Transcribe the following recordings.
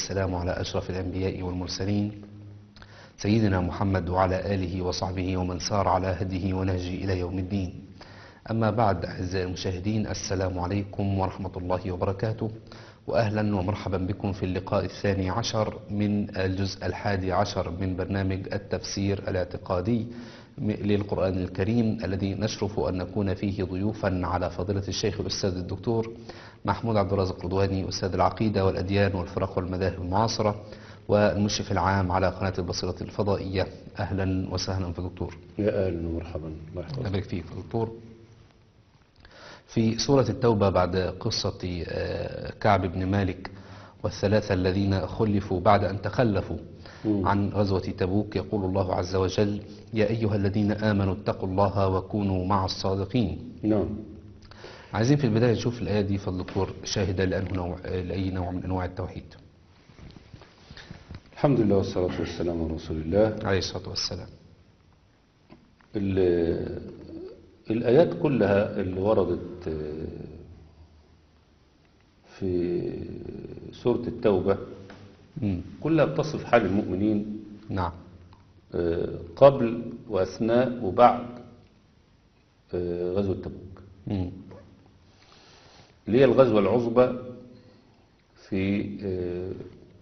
والسلام على أشرف الأنبياء والمرسلين سيدنا محمد وعلى آله وصحبه ومن سار على هديه ونهجه إلى يوم الدين أما بعد أعزائي المشاهدين السلام عليكم ورحمة الله وبركاته وأهلا ومرحبا بكم في اللقاء الثاني عشر من الجزء الحادي عشر من برنامج التفسير الاعتقادي للقرآن الكريم الذي نشرف أن نكون فيه ضيوفا على فضيلة الشيخ الأستاذ الدكتور محمود عبد الرازق رضواني أستاذ العقيدة والأديان والفرق والمذاهب المعاصرة والمشرف العام على قناة البصيرة الفضائية أهلا وسهلا في دكتور يا اهلا ومرحبا مرحبا الله يبارك فيك يا دكتور في سورة التوبة بعد قصة آه، كعب بن مالك والثلاثة الذين خلفوا بعد أن تخلفوا مم. عن غزوة تبوك يقول الله عز وجل يا أيها الذين آمنوا اتقوا الله وكونوا مع الصادقين نعم عايزين في البداية نشوف الآية دي فالدكتور شاهدة لأنه نوع لأي نوع من أنواع التوحيد الحمد لله والصلاة والسلام على رسول الله عليه الصلاة والسلام ال- الآيات كلها اللي وردت آه، في سورة التوبة مم. كلها بتصف حال المؤمنين نعم آه، قبل وأثناء وبعد آه، غزوة تبوك مم. اللي هي الغزوة العظبى في آه،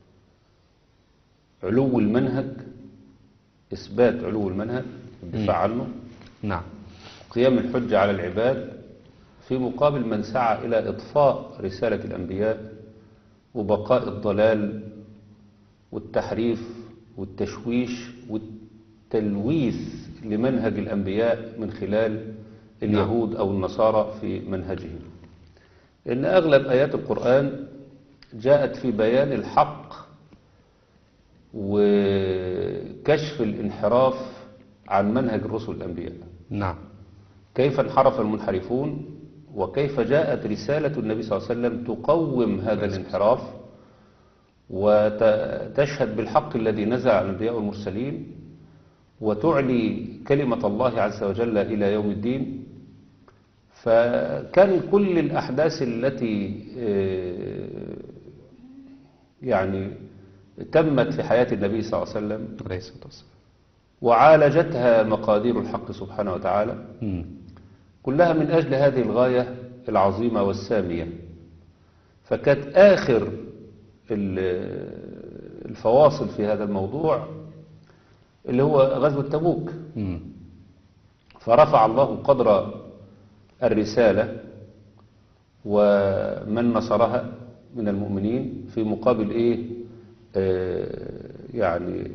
علو المنهج إثبات علو المنهج الدفاع عنه نعم قيام الحجة على العباد في مقابل من سعى إلى إطفاء رسالة الأنبياء وبقاء الضلال والتحريف والتشويش والتلويث لمنهج الأنبياء من خلال اليهود أو النصارى في منهجهم إن أغلب آيات القرآن جاءت في بيان الحق وكشف الانحراف عن منهج الرسل الأنبياء نعم كيف انحرف المنحرفون وكيف جاءت رسالة النبي صلى الله عليه وسلم تقوم هذا الانحراف وتشهد بالحق الذي نزل على الأنبياء والمرسلين وتعلي كلمة الله عز وجل إلى يوم الدين فكان كل الأحداث التي آه، يعني تمت في حياة النبي صلى الله عليه وسلم عليه الصلاة والسلام وعالجتها مقادير الحق سبحانه وتعالى مم. كلها من أجل هذه الغاية العظيمة والسامية فكانت آخر ال- الفواصل في هذا الموضوع اللي هو غزوة تبوك مم. فرفع الله قدر الرسالة ومن نصرها من المؤمنين في مقابل إيه آه يعني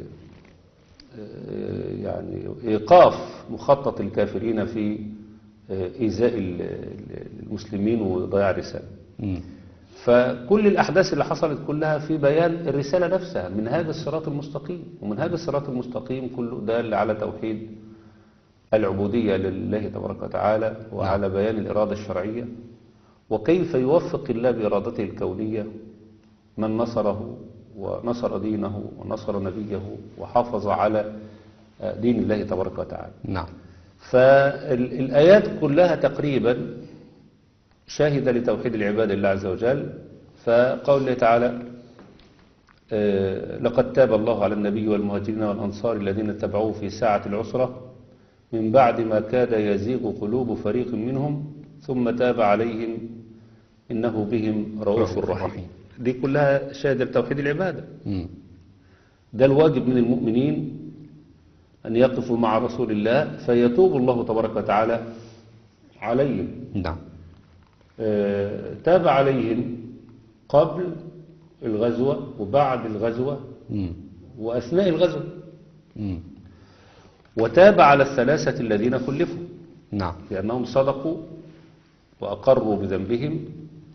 آه يعني إيقاف مخطط الكافرين في آه إيذاء ال- ال- المسلمين وضياع الرسالة مم. فكل الأحداث اللي حصلت كلها في بيان الرسالة نفسها من هذا الصراط المستقيم ومن هذا الصراط المستقيم كله دال على توحيد العبودية لله تبارك وتعالى وعلى بيان الإرادة الشرعية وكيف يوفق الله بإرادته الكونية من نصره ونصر دينه ونصر نبيه وحافظ على دين الله تبارك وتعالى نعم فالآيات كلها تقريبا شاهدة لتوحيد العباد لله عز وجل فقول الله تعالى آه، لقد تاب الله على النبي والمهاجرين والأنصار الذين اتبعوه في ساعة العسرة من بعد ما كاد يزيغ قلوب فريق منهم ثم تاب عليهم إنه بهم رؤوف رؤوف رحيم رحيم. دي كلها شاهدة لتوحيد العبادة مم. ده الواجب من المؤمنين أن يقفوا مع رسول الله فيتوب الله تبارك وتعالى عليهم نعم آه، تاب عليهم قبل الغزوة وبعد الغزوة مم. وأثناء الغزوة مم. وتاب على الثلاثة الذين خلفوا نعم لأنهم صدقوا وأقروا بذنبهم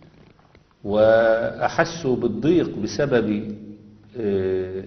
وأحسوا بالضيق بسبب آه،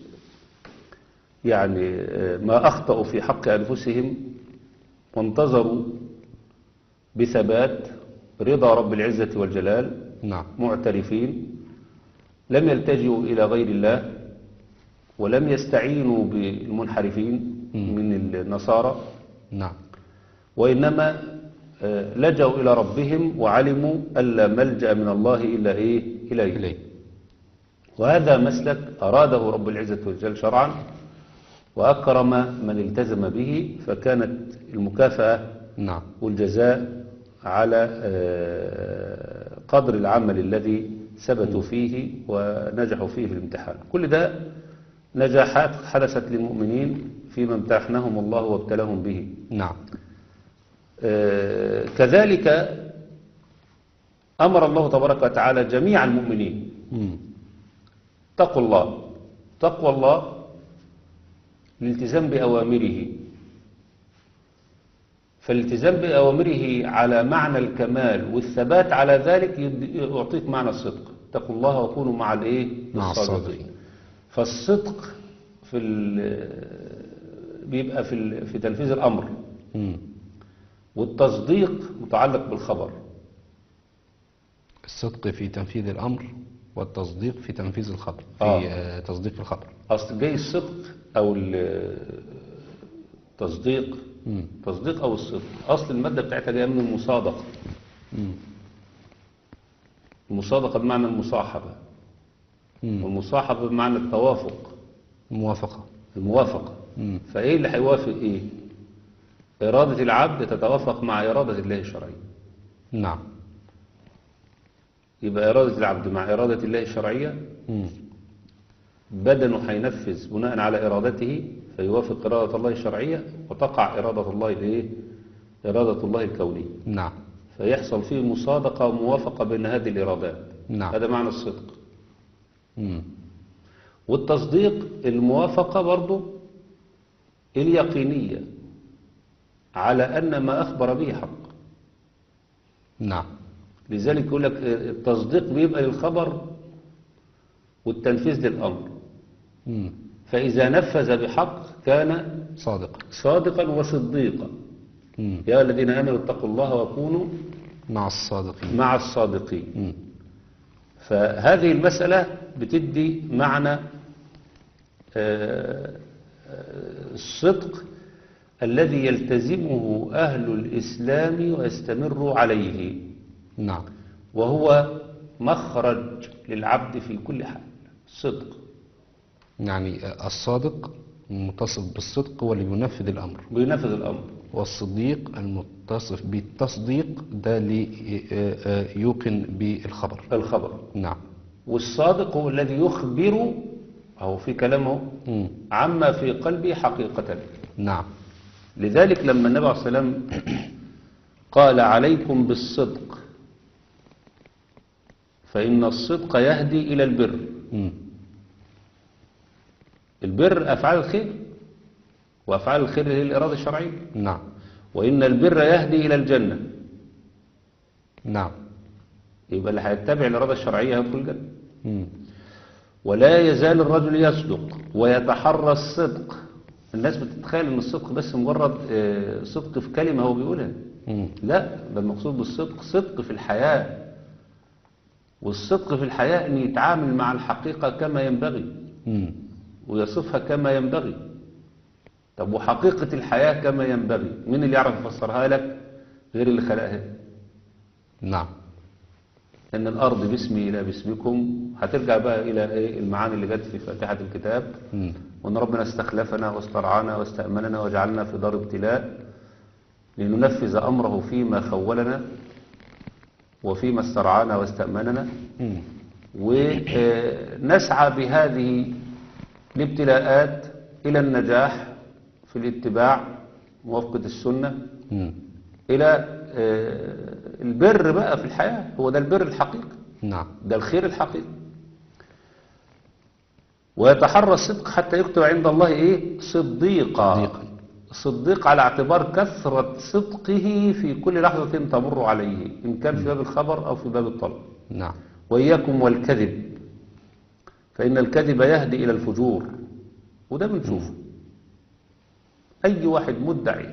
يعني آه، ما أخطأوا في حق أنفسهم وانتظروا بثبات رضا رب العزة والجلال نعم معترفين لم يلتجئوا إلى غير الله ولم يستعينوا بالمنحرفين من النصارى نعم وإنما آه، لجأوا إلى ربهم وعلموا ألا ملجأ من الله إلا إيه إليه إليه وهذا مسلك أراده رب العزة والجل شرعا وأكرم من التزم به فكانت المكافأة نعم والجزاء على آه، قدر العمل الذي ثبتوا فيه ونجحوا فيه في الامتحان كل ده نجاحات حدثت للمؤمنين فيما امتحنهم الله وابتلاهم به نعم آه، كذلك أمر الله تبارك وتعالى جميع المؤمنين مم. تقوا الله تقوى الله الالتزام بأوامره فالالتزام بأوامره على معنى الكمال والثبات على ذلك يد- يعطيك معنى الصدق اتقوا الله وكونوا مع الايه مع الصادقين. فالصدق في ال- بيبقى في ال- في تنفيذ الأمر مم. والتصديق متعلق بالخبر الصدق في تنفيذ الأمر والتصديق في تنفيذ الخبر في آه. آه، تصديق الخبر أصل جاي الصدق أو التصديق مم. تصديق أو الصدق أصل المادة بتاعتها جاية من المصادقة مم. المصادقة بمعنى المصاحبة مم. والمصاحبة بمعنى التوافق موافقة الموافقة مم. فإيه اللي هيوافق إيه إرادة العبد تتوافق مع إرادة الله الشرعية نعم يبقى إرادة العبد مع إرادة الله الشرعية مم. بدنه هينفذ بناء على إرادته فيوافق إرادة الله الشرعية وتقع إرادة الله الإيه إرادة الله الكونية نعم فيحصل فيه مصادقة وموافقة بين هذه الإرادات نعم. هذا معنى الصدق مم. والتصديق الموافقة برضو اليقينية على أن ما أخبر به حق نعم لذلك يقول لك التصديق بيبقى للخبر والتنفيذ للأمر مم. فإذا نفذ بحق كان صادق صادقا وصديقا مم. يا الذين آمنوا اتقوا الله وكونوا مع الصادقين مع الصادقين مم. فهذه المسألة بتدي معنى آه، آه، الصدق الذي يلتزمه أهل الإسلام ويستمر عليه نعم وهو مخرج للعبد في كل حال الصدق يعني آه، الصادق المتصف بالصدق هو اللي ينفذ الأمر بينفذ الأمر والصديق المتصف بالتصديق ده اللي آه، آه، يوقن بالخبر الخبر نعم والصادق هو الذي يخبر أو في كلامه مم. عما في قلبه حقيقة نعم لذلك لما النبي عليه الصلاة والسلام قال عليكم بالصدق فإن الصدق يهدي إلى البر مم. البر أفعال الخير وأفعال الخير هي الإرادة الشرعية نعم وإن البر يهدي إلى الجنة نعم يبقى اللي هيتبع الإرادة الشرعية هيدخل الجنة مم. ولا يزال الرجل يصدق ويتحرى الصدق الناس بتتخيل ان الصدق بس مجرد آه، صدق في كلمة هو بيقولها مم. لا ده المقصود بالصدق صدق في الحياة والصدق في الحياة ان يتعامل مع الحقيقة كما ينبغي مم. ويصفها كما ينبغي طب وحقيقة الحياة كما ينبغي مين اللي يعرف يفسرها لك غير اللي خلقها نعم ان الارض باسمي الى باسمكم هترجع بقى الى إيه المعاني اللي جت في فاتحة الكتاب مم. وان ربنا استخلفنا واسترعانا واستأمننا وجعلنا في دار ابتلاء لننفذ امره فيما خولنا وفيما استرعانا واستأمننا مم. ونسعى بهذه الابتلاءات إلى النجاح في الاتباع موافقة السنة مم. إلى آه، البر بقى في الحياة هو ده البر الحقيقي نعم ده الخير الحقيقي ويتحرى الصدق حتى يكتب عند الله إيه صديقا صديقا. صديق على اعتبار كثرة صدقه في كل لحظة تمر عليه إن كان في باب الخبر أو في باب الطلب نعم وإياكم والكذب فإن الكذب يهدي إلى الفجور وده بنشوفه أي واحد مدعي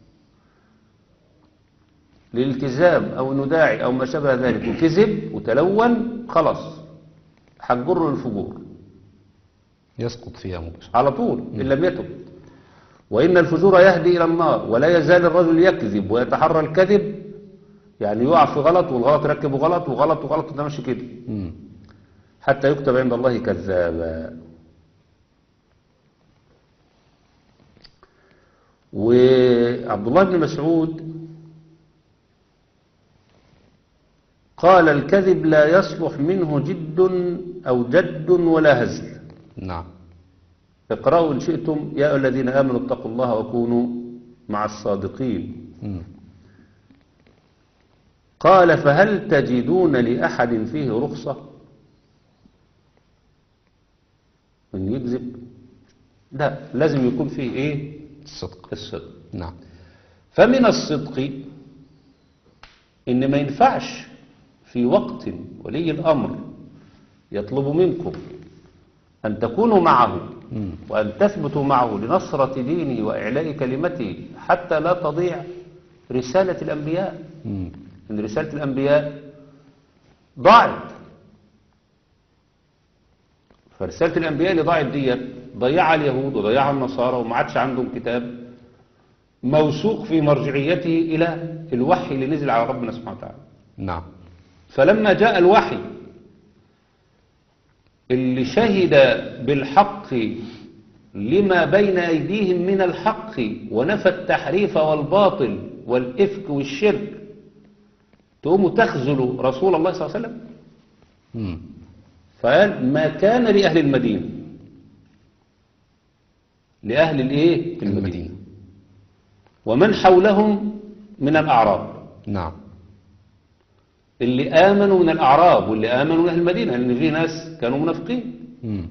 للالتزام أو إنه داعي أو ما شابه ذلك وكذب وتلون خلاص هتجره للفجور يسقط فيها مباشرة على طول إن لم يتب وإن الفجور يهدي إلى النار ولا يزال الرجل يكذب ويتحرى الكذب يعني يقع في غلط والغلط يركبه غلط وغلط وغلط ده ماشي كده مم. حتى يكتب عند الله كذابا وعبد الله بن مسعود قال الكذب لا يصلح منه جد أو جد ولا هزل نعم اقرأوا إن شئتم يا أيها الذين آمنوا اتقوا الله وكونوا مع الصادقين مم. قال فهل تجدون لأحد فيه رخصة من يكذب لا لازم يكون فيه ايه الصدق الصدق نعم فمن الصدق ان ما ينفعش في وقت ولي الامر يطلب منكم ان تكونوا معه مم. وان تثبتوا معه لنصرة دينه واعلاء كلمته حتى لا تضيع رسالة الانبياء مم. ان رسالة الانبياء ضاعت فرسالة الانبياء اللي ضاعت ديت ضيعها اليهود وضيعها النصارى وما عادش عندهم كتاب موثوق في مرجعيته الى الوحي اللي نزل على ربنا سبحانه وتعالى نعم فلما جاء الوحي اللي شهد بالحق لما بين أيديهم من الحق ونفى التحريف والباطل والإفك والشرك تقوموا تخذلوا رسول الله صلى الله عليه وسلم مم. فقال ما كان لأهل المدينة لأهل الإيه؟ المدينة ومن حولهم من الأعراب نعم اللي آمنوا من الأعراب واللي آمنوا من أهل المدينة لأن في ناس كانوا منافقين مم.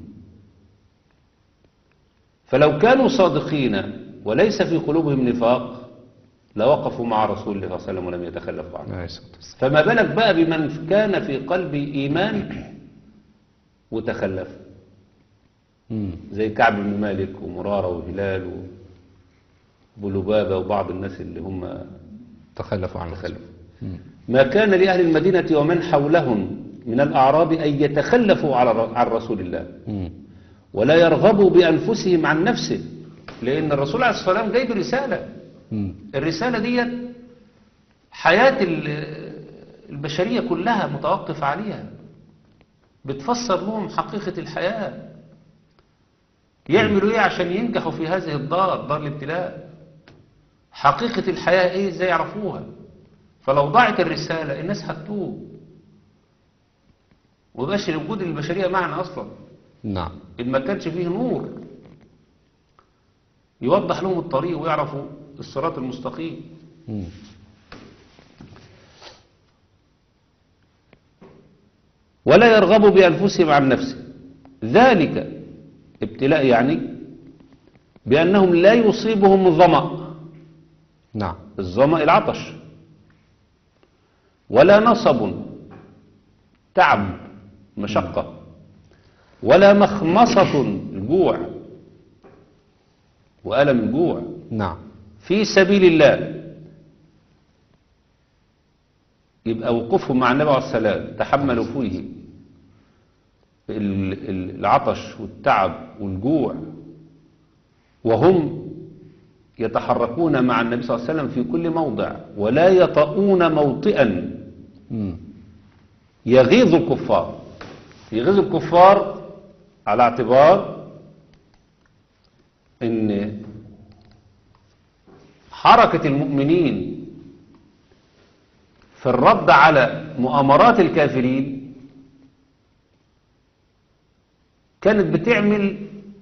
فلو كانوا صادقين وليس في قلوبهم نفاق لوقفوا مع رسول الله صلى الله عليه وسلم ولم يتخلفوا عنه عليه الصلاة والسلام فما بالك بقى بمن كان في قلبه إيمان وتخلف مم. زي كعب بن مالك ومرارة وهلال وابو لبابة وبعض الناس اللي هم تخلفوا عن الرسول تخلفوا مم. ما كان لأهل المدينة ومن حولهم من الأعراب أن يتخلفوا على عن رسول الله مم. ولا يرغبوا بأنفسهم عن نفسه لأن الرسول عليه الصلاة والسلام جايب رسالة مم. الرسالة دي حياة ال- البشرية كلها متوقفة عليها بتفسر لهم حقيقة الحياة يعملوا ايه عشان ينجحوا في هذه الدار دار الابتلاء حقيقة الحياة ايه ازاي يعرفوها فلو ضاعت الرسالة الناس هتتوب ومبقاش وجود البشرية معنا اصلا نعم إن ما كانش فيه نور يوضح لهم الطريق ويعرفوا الصراط المستقيم مم. ولا يرغبوا بأنفسهم عن نفسه ذلك ابتلاء يعني بأنهم لا يصيبهم الظمأ نعم الظمأ العطش ولا نصب تعب مشقة ولا مخمصة الجوع وألم الجوع نعم في سبيل الله يبقى وقوفهم مع النبي عليه السلام تحملوا فيه ال- ال- العطش والتعب والجوع وهم يتحركون مع النبي صلى الله عليه وسلم في كل موضع ولا يطؤون موطئا مم. يغيظ الكفار يغيظ الكفار على اعتبار ان حركة المؤمنين في الرد على مؤامرات الكافرين كانت بتعمل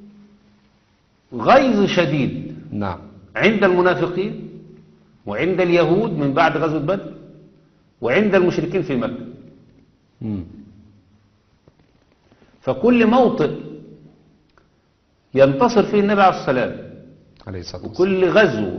غيظ شديد نعم عند المنافقين وعند اليهود من بعد غزوة بدر وعند المشركين في مكة مم. فكل موطئ ينتصر فيه النبي عليه السلام عليه الصلاة والسلام وكل غزو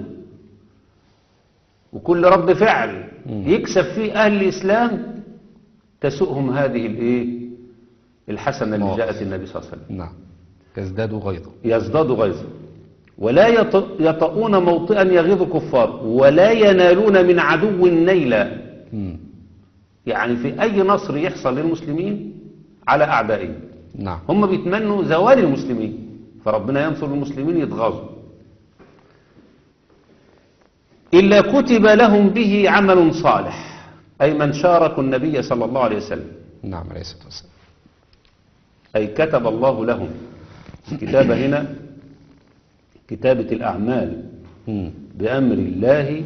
وكل رد فعل مم. يكسب فيه أهل الإسلام تسوءهم هذه الإيه الحسنة اللي مواقف. جاءت النبي صلى الله عليه وسلم نعم يزداد غيظا يزداد غيظا ولا يط- يطؤون موطئا يغيظ الكفار ولا ينالون من عدو نيلا مم. يعني في أي نصر يحصل للمسلمين على أعدائهم نعم هم بيتمنوا زوال المسلمين فربنا ينصر المسلمين يتغاظوا إلا كتب لهم به عمل صالح أي من شاركوا النبي صلى الله عليه وسلم نعم عليه الصلاة والسلام في أي كتب الله لهم الكتابة هنا كتابة الأعمال مم. بأمر الله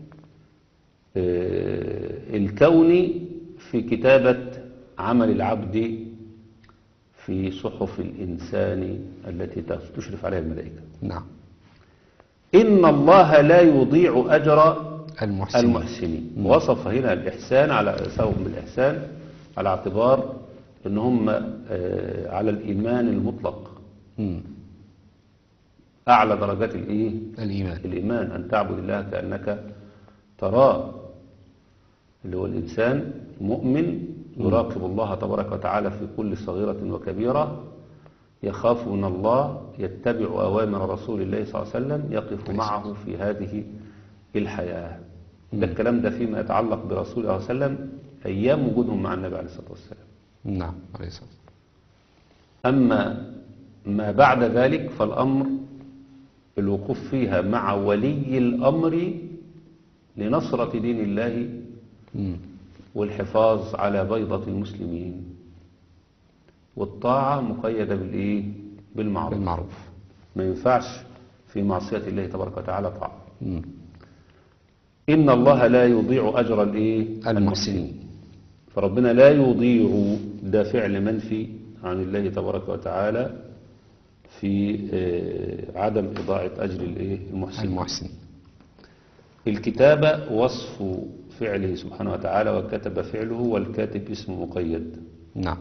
آه، الكوني في كتابة عمل العبد في صحف الإنسان التي تشرف عليها الملائكة نعم إن الله لا يضيع أجر المحسنين المحسنين وصف هنا الإحسان على سوهم بالإحسان على اعتبار إن هم آه، على الإيمان المطلق مم. أعلى درجات الإيه؟ الإيمان الإيمان أن تعبد الله كأنك تراه اللي هو الإنسان مؤمن يراقب الله تبارك وتعالى في كل صغيرة وكبيرة يخاف من الله يتبع أوامر رسول الله صلى الله عليه وسلم يقف معه في هذه الحياة ده الكلام ده فيما يتعلق برسول الله صلى الله عليه وسلم أيام وجودهم مع النبي عليه الصلاة والسلام نعم عليه الصلاة والسلام. أما ما بعد ذلك فالأمر الوقوف فيها مع ولي الأمر لنصرة دين الله مم. والحفاظ على بيضة المسلمين والطاعة مقيدة بالإيه؟ بالمعروف بالمعروف ما ينفعش في معصية الله تبارك وتعالى طاعة مم. إن الله لا يضيع أجر الإيه؟ المحسنين فربنا لا يضيع ده فعل منفي عن الله تبارك وتعالى في آه، عدم إضاعة أجر الإيه؟ المحسنين المحسنين الكتابة وصف فعله سبحانه وتعالى وكتب فعله والكاتب اسم مقيد نعم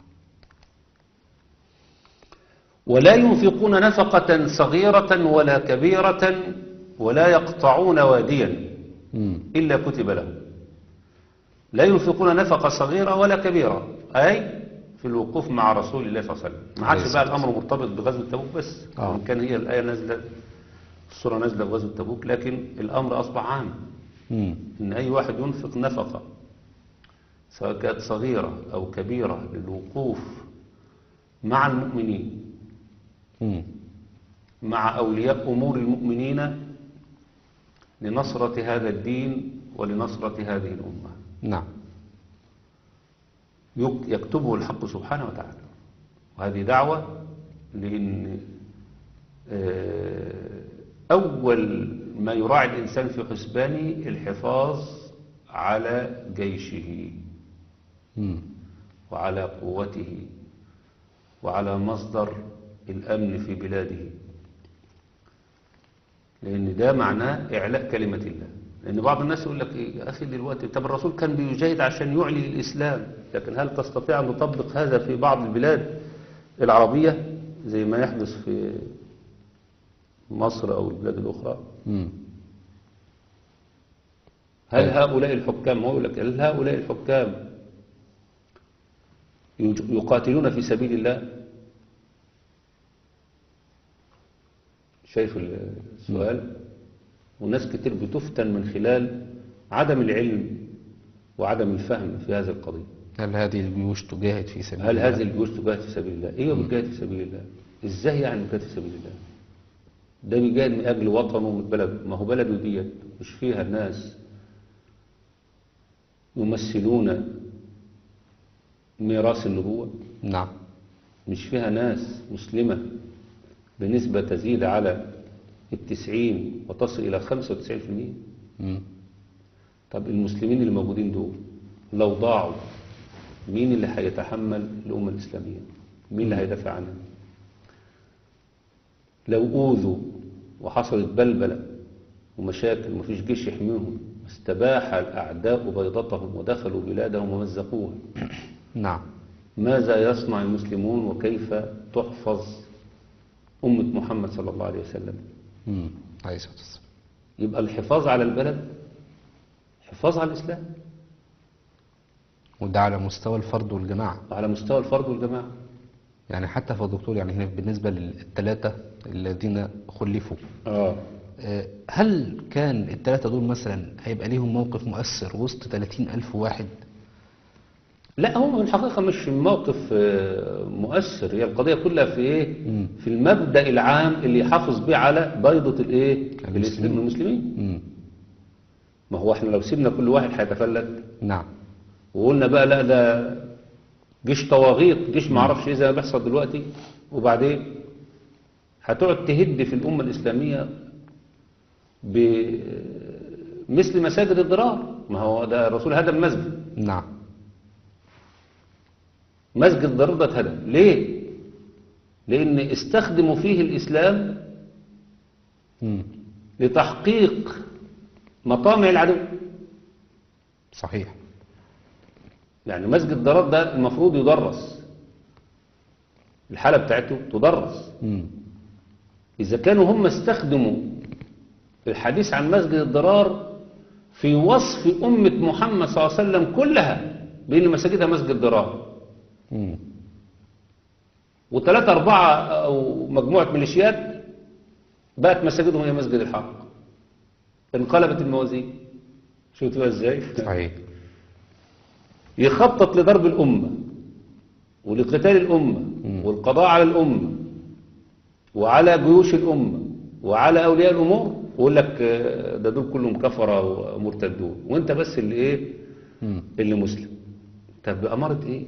ولا ينفقون نفقة صغيرة ولا كبيرة ولا يقطعون واديا مم. إلا كتب لهم لا ينفقون نفقة صغيرة ولا كبيرة أي في الوقوف مع رسول الله صلى الله عليه وسلم ما عادش بقى الأمر مرتبط بغزوة تبوك بس آه. وإن كان هي الآية نازلة السورة نازلة بغزوة تبوك لكن الأمر أصبح عام مم. إن أي واحد ينفق نفقة سواء كانت صغيرة أو كبيرة للوقوف مع المؤمنين مم. مع أولياء أمور المؤمنين لنصرة هذا الدين ولنصرة هذه الأمة نعم يك- يكتبه الحق سبحانه وتعالى وهذه دعوة لأن آه، أول ما يراعي الإنسان في حسبانه الحفاظ على جيشه مم. وعلى قوته وعلى مصدر الأمن في بلاده لأن ده معناه إعلاء كلمة الله لأن بعض الناس يقول لك إيه يا أخي دلوقتي طب الرسول كان بيجاهد عشان يعلي الإسلام لكن هل تستطيع أن تطبق هذا في بعض البلاد العربية زي ما يحدث في مصر أو البلاد الأخرى مم. هل هؤلاء الحكام هو يقول لك هل هؤلاء الحكام يج- يقاتلون في سبيل الله شايف السؤال وناس كتير بتفتن من خلال عدم العلم وعدم الفهم في هذه القضية هل هذه الجيوش تجاهد في سبيل هل الله؟ هذه الجيوش تجاهد في سبيل الله ايه بتجاهد في سبيل الله ازاي يعني بتجاهد في سبيل الله ده بيجاهد من اجل وطنه ومن بلده ما هو بلده ديت مش فيها ناس يمثلون ميراث النبوة نعم مش فيها ناس مسلمة بنسبة تزيد على التسعين وتصل إلى خمسة وتسعين في المية مم. طب المسلمين اللي موجودين دول لو ضاعوا مين اللي هيتحمل الأمة الإسلامية مين اللي هيدافع عنها لو أوذوا وحصلت بلبلة ومشاكل ومفيش جيش يحميهم استباح الأعداء بيضتهم ودخلوا بلادهم ومزقوها نعم ماذا يصنع المسلمون وكيف تحفظ أمة محمد صلى الله عليه وسلم مم. عليه الصلاة والسلام يبقى الحفاظ على البلد حفاظ على الإسلام وده على مستوى الفرد والجماعة وعلى مستوى الفرد والجماعة يعني حتى في الدكتور يعني هنا بالنسبة للثلاثة الذين خلفوا آه. آه، هل كان الثلاثة دول مثلا هيبقى ليهم موقف مؤثر وسط 30 ألف واحد لا هو الحقيقة مش موقف آه، مؤثر هي القضية كلها في ايه مم. في المبدأ العام اللي يحافظ به على بيضة الايه المسلمين. الاسلام المسلمين مم. ما هو احنا لو سيبنا كل واحد هيتفلت نعم وقلنا بقى لا ده جيش طواغيت جيش ما اعرفش ايه زي ما بيحصل دلوقتي وبعدين هتقعد تهد في الأمة الإسلامية بمثل مساجد الضرار ما هو ده الرسول هدم مسجد نعم مسجد الضرار ده اتهدم ليه؟ لأن استخدموا فيه الإسلام مم. لتحقيق مطامع العدو صحيح يعني مسجد الضرار ده المفروض يدرس الحالة بتاعته تدرس مم. إذا كانوا هم استخدموا الحديث عن مسجد الضرار في وصف أمة محمد صلى الله عليه وسلم كلها بأن مساجدها مسجد ضرار مم. وثلاثة أربعة أو مجموعة ميليشيات بقت مساجدهم هي مسجد الحق انقلبت الموازين شفتوها ازاي؟ صحيح يخطط لضرب الأمة ولقتال الأمة والقضاء على الأمة وعلى جيوش الأمة وعلى أولياء الأمور ويقول لك آه، ده دول كلهم كفرة ومرتدون وانت بس اللي ايه مم. اللي مسلم طب بأمارة ايه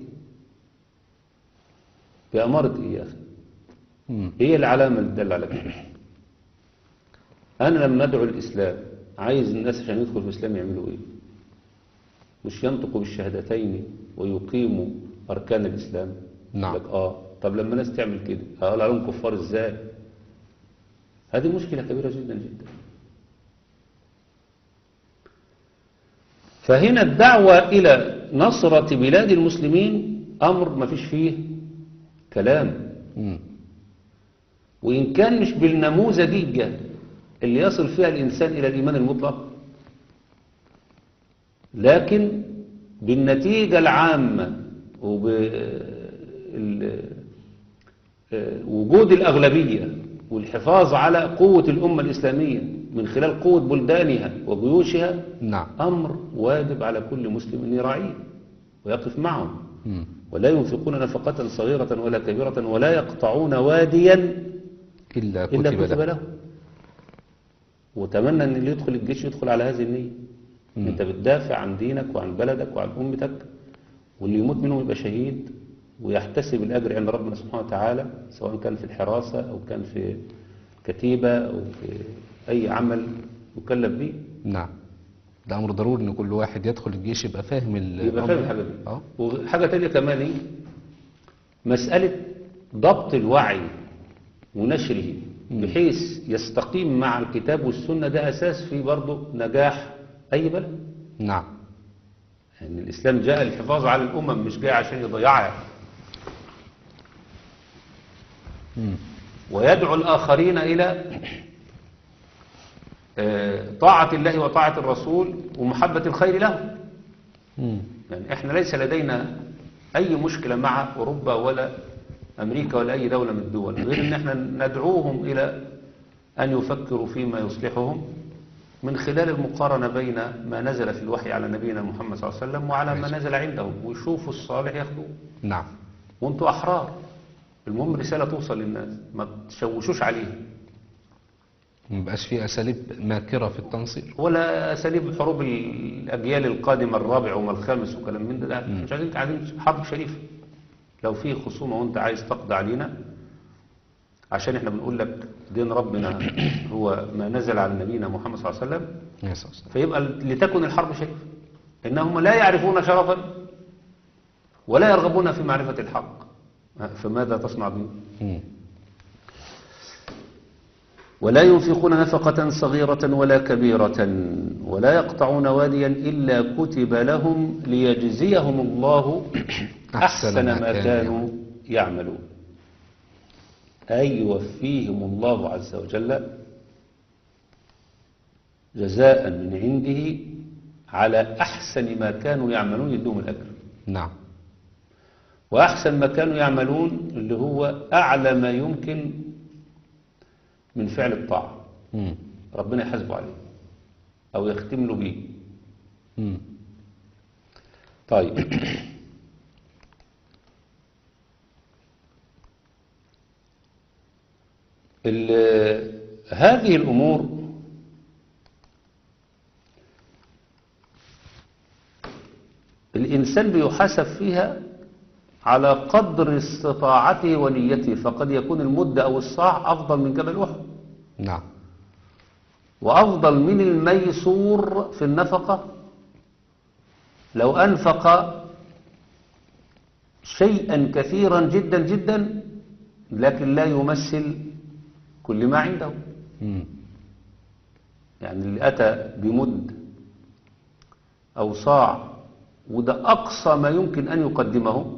بأمارة ايه يا أخي مم. هي العلامة اللي تدل على كده أنا لما أدعو الإسلام عايز الناس عشان يدخلوا في الإسلام يعملوا إيه مش ينطقوا بالشهادتين ويقيموا أركان الإسلام نعم. لك آه طب لما الناس تعمل كده هقول عليهم كفار إزاي هذه مشكلة كبيرة جدا جدا فهنا الدعوة إلى نصرة بلاد المسلمين أمر ما فيش فيه كلام مم. وإن كان مش بالنموذجية اللي يصل فيها الإنسان إلى الإيمان المطلق لكن بالنتيجة العامة وبوجود الأغلبية والحفاظ على قوة الأمة الإسلامية من خلال قوة بلدانها وجيوشها نعم أمر واجب على كل مسلم أن يراعيه ويقف معهم مم. ولا ينفقون نفقة صغيرة ولا كبيرة ولا يقطعون واديا إلا إلا كتب كتب له له وتمنى أن اللي يدخل الجيش يدخل على هذه النية مم. أنت بتدافع عن دينك وعن بلدك وعن أمتك واللي يموت منهم يبقى شهيد ويحتسب الأجر عند ربنا سبحانه وتعالى سواء كان في الحراسة أو كان في كتيبة أو في أي عمل يكلف به نعم ده أمر ضروري إن كل واحد يدخل الجيش يبقى فاهم ال- يبقى فاهم الحاجة دي اه وحاجة تانية كمان إيه؟ مسألة ضبط الوعي ونشره بحيث يستقيم مع الكتاب والسنة ده أساس في برضه نجاح أي بلد نعم يعني الإسلام جاء للحفاظ على الأمم مش جاء عشان يضيعها مم. ويدعو الآخرين إلى آه، طاعة الله وطاعة الرسول ومحبة الخير له مم. يعني احنا ليس لدينا أي مشكلة مع أوروبا ولا أمريكا ولا أي دولة من الدول غير أن احنا ندعوهم إلى أن يفكروا فيما يصلحهم من خلال المقارنة بين ما نزل في الوحي على نبينا محمد صلى الله عليه وسلم وعلى ما نزل عندهم ويشوفوا الصالح ياخدوه نعم وانتوا أحرار المهم رسالة توصل للناس ما تشوشوش عليها مبقاش في أساليب ماكرة في التنصير ولا أساليب حروب الأجيال القادمة الرابع وما الخامس وكلام من ده لا مش عايزين عايزين حرب شريفة لو في خصومة وانت عايز تقضي علينا عشان احنا بنقول لك دين ربنا هو ما نزل على نبينا محمد صلى الله عليه وسلم يا سلام. فيبقى لتكن الحرب شريفة إنهم لا يعرفون شرفا ولا يرغبون في معرفة الحق فماذا تصنع به مم. ولا ينفقون نفقة صغيرة ولا كبيرة ولا يقطعون واديا إلا كتب لهم ليجزيهم الله أحسن ما كانوا يعملون أي يوفيهم الله عز وجل جزاء من عنده على أحسن ما كانوا يعملون يدوم الأجر نعم وأحسن ما كانوا يعملون اللي هو أعلى ما يمكن من فعل الطاعة مم. ربنا يحاسبه عليه أو يختم له بيه مم. طيب ال- هذه الأمور الإنسان بيحاسب فيها على قدر استطاعته ونيته فقد يكون المد أو الصاع أفضل من جبل أحد نعم وأفضل من الميسور في النفقة لو أنفق شيئا كثيرا جدا جدا لكن لا يمثل كل ما عنده مم. يعني اللي أتى بمد أو صاع وده أقصى ما يمكن أن يقدمه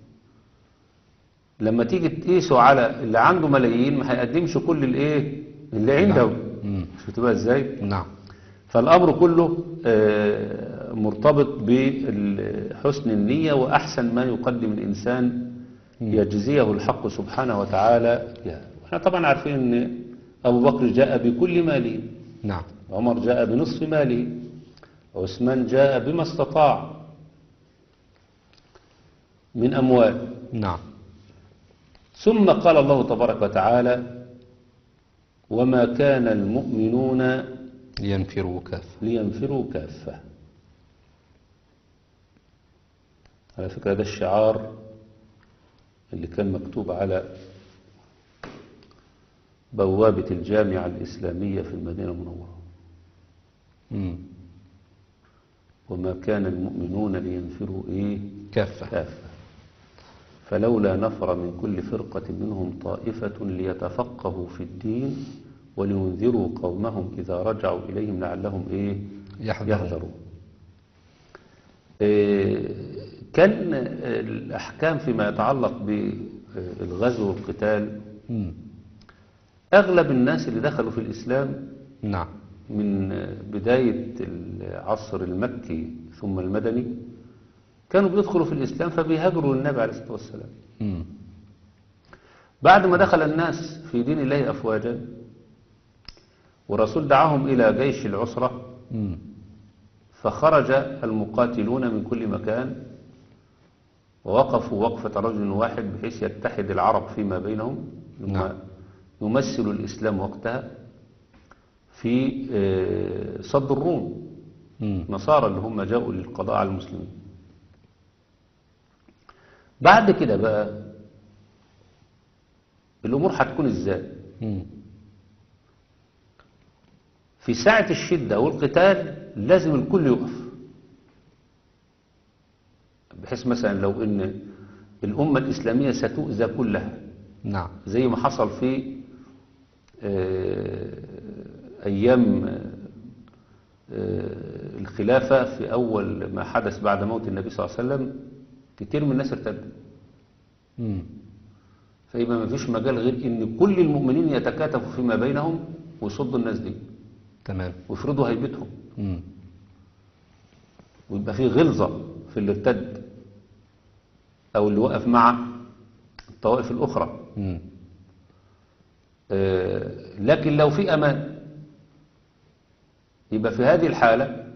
لما تيجي تقيسه على اللي عنده ملايين ما هيقدمش كل الايه اللي عنده مم. شفتوا بقى ازاي نعم فالامر كله آه، مرتبط بحسن النية واحسن ما يقدم الانسان يجزيه الحق سبحانه وتعالى بها. احنا طبعا عارفين ان ابو بكر جاء بكل ماله نعم عمر جاء بنصف ماله عثمان جاء بما استطاع من اموال نعم ثم قال الله تبارك وتعالى وما كان المؤمنون ينفروا كافة لينفروا كافة على فكرة ده الشعار اللي كان مكتوب على بوابة الجامعة الإسلامية في المدينة المنورة مم. وما كان المؤمنون لينفروا إيه كافة كافة فلولا نفر من كل فرقة منهم طائفة ليتفقهوا في الدين ولينذروا قومهم إذا رجعوا إليهم لعلهم إيه يحذرون. يحذرون إيه كان الأحكام فيما يتعلق بالغزو والقتال مم. أغلب الناس اللي دخلوا في الإسلام نعم من بداية العصر المكي ثم المدني كانوا بيدخلوا في الإسلام فبيهاجروا للنبي عليه الصلاة والسلام مم. بعد ما دخل الناس في دين الله أفواجا والرسول دعاهم إلى جيش العسرة مم. فخرج المقاتلون من كل مكان ووقفوا وقفة رجل واحد بحيث يتحد العرب فيما بينهم ثم نعم. يمثل الإسلام وقتها في آه، صد الروم مم. نصارى اللي هم جاءوا للقضاء على المسلمين بعد كده بقى الأمور هتكون إزاي مم. في ساعة الشدة والقتال لازم الكل يقف بحيث مثلا لو ان الأمة الإسلامية ستؤذى كلها نعم زي ما حصل في آه، أيام آه، الخلافة في أول ما حدث بعد موت النبي صلى الله عليه وسلم كتير من الناس ارتدوا مم. فيبقى ما فيش مجال غير ان كل المؤمنين يتكاتفوا فيما بينهم ويصدوا الناس دي تمام ويفرضوا هيبتهم مم. ويبقى في غلظة في اللي ارتد أو اللي وقف مع الطوائف الأخرى مم. آه، لكن لو في أمان يبقى في هذه الحالة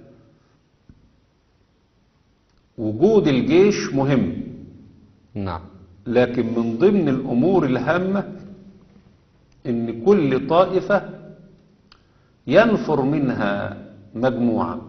وجود الجيش مهم نعم لكن من ضمن الأمور الهامة إن كل طائفة ينفر منها مجموعة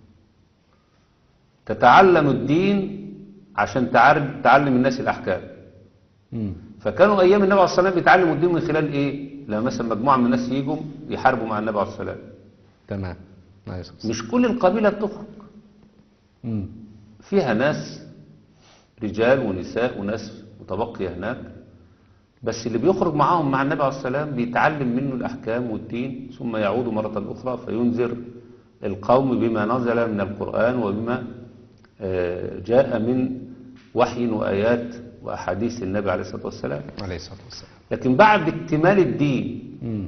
تتعلم الدين عشان تعرف تعلم الناس الأحكام مم. فكانوا أيام النبي عليه الصلاة والسلام بيتعلموا الدين من خلال إيه؟ لما مثلا مجموعة من الناس يجوا يحاربوا مع النبي عليه الصلاة والسلام تمام عليه الصلاة والسلام. مش كل القبيلة بتخرج مم. فيها ناس رجال ونساء وناس متبقية هناك بس اللي بيخرج معاهم مع النبي عليه السلام بيتعلم منه الأحكام والدين ثم يعود مرة أخرى فينذر القوم بما نزل من القرآن وبما آه، جاء من وحي وآيات وأحاديث النبي عليه الصلاة والسلام عليه الصلاة والسلام لكن بعد اكتمال الدين مم.